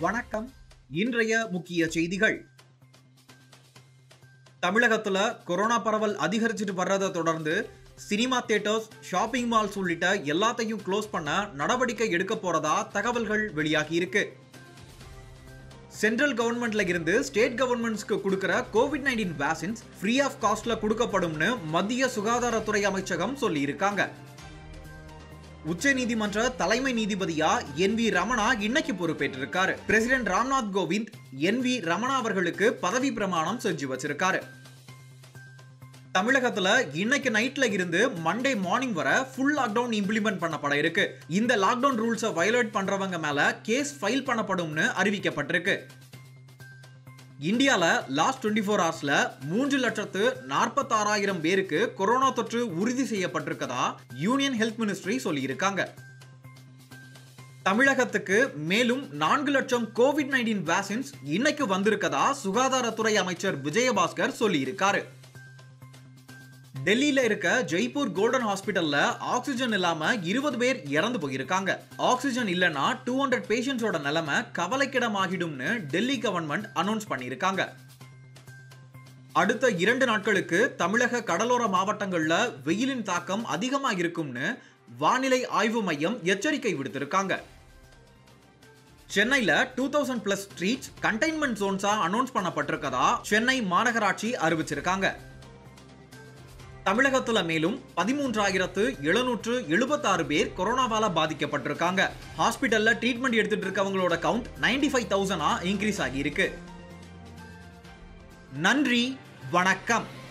வணக்கம் இன்றைய முக்கிய செய்திகள் தமிழகத்துல கொரோனா பரவல் அதிகரிச்சுட்டு வர்றதை தொடர்ந்து சினிமா தியேட்டர்ஸ் ஷாப்பிங் மால்ஸ் உள்ளிட்ட எல்லாத்தையும் க்ளோஸ் பண்ண நடவடிக்கை எடுக்க போறதா தகவல்கள் வெளியாகி இருக்கு சென்ட்ரல் கவர்மெண்ட்ல இருந்து ஸ்டேட் கவர்மெண்ட்ஸ்க்கு கொடுக்கிற Covid nineteen vaccines free of காஸ்ட்ல கொடுக்கப்படும்னு மத்திய சுகாதாரத்துறை அமைச்சகம் சொல்லி இருக்காங்க உச்ச நீதிமன்ற தலைமை நீதிபதியா என் வி ரமணா இன்னைக்கு பொறுப்பேற்றிருக்காரு president Ramnath Kovind N V Ramana அவர்களுக்கு பதவி பிரமாணம் செஞ்சு வச்சிருக்காரு தமிழகத்துல இன்னைக்கு நைட்ல இருந்து மண்டே மார்னிங் வர ஃபுல் லாக்டவுன் இம்ப்ளிமெண்ட் பண்ணப்பட இருக்கு இந்த லாக்டவுன் ரூல்ஸை வயலேட் பண்றவங்க மேல கேஸ் ஃபைல் பண்ணப்படும்னு அறிவிக்கப்பட்டிருக்கு இந்தியால லாஸ்ட் டுவெண்ட்டி ஃபோர் ஹவர்ஸ்ல மூன்று லட்சத்து நாற்பத்தாறாயிரம் பேருக்கு கொரோனா தொற்று உறுதி செய்யப்பட்டிருக்கதா யூனியன் ஹெல்த் மினிஸ்ட்ரி சொல்லியிருக்காங்க தமிழகத்துக்கு மேலும் நான்கு லட்சம் கோவிட் நைன்டீன் வேக்சின்ஸ் இன்னைக்கு வந்திருக்கதா சுகாதாரத்துறை அமைச்சர் விஜயபாஸ்கர் சொல்லியிருக்காரு டெல்லியில இருக்க ஜெய்ப்பூர் கோல்டன் ஹாஸ்பிட்டல்ல ஆக்சிஜன் இல்லாம இருபது பேர் இறந்து போயிருக்காங்க ஆக்சிஜன் இல்லனா டூ ஹண்ட்ரட் பேஷண்ட்ஸோட நிலைமை கவலைக்கிடமாகிடும்னு டெல்லி கவர்மெண்ட் அனௌன்ஸ் பண்ணியிருக்காங்க அடுத்த இரண்டு நாட்களுக்கு தமிழக கடலோர மாவட்டங்கள்ல வெயிலின் தாக்கம் அதிகமா இருக்கும்னு வானிலை ஆய்வு மையம் எச்சரிக்கை விடுத்திருக்காங்க சென்னையில two thousand plus streets containment ஜோன்ஸா அனௌன்ஸ் பண்ணப்பட்டிருக்கதா சென்னை மாநகராட்சி அறிவிச்சிருக்காங்க தமிழகத்துல மேலும் பதிமூன்றாயிரத்து எழுநூற்று எழுபத்தாறு பேர் கொரோனாவால பாதிக்கப்பட்டிருக்காங்க ஹாஸ்பிட்டல்ல ட்ரீட்மெண்ட் எடுத்துட்டு இருக்கவங்களோட கவுண்ட் நைன்டி ஃபைவ் தௌசண்டா இன்க்ரீஸ் ஆகியிருக்கு நன்றி வணக்கம்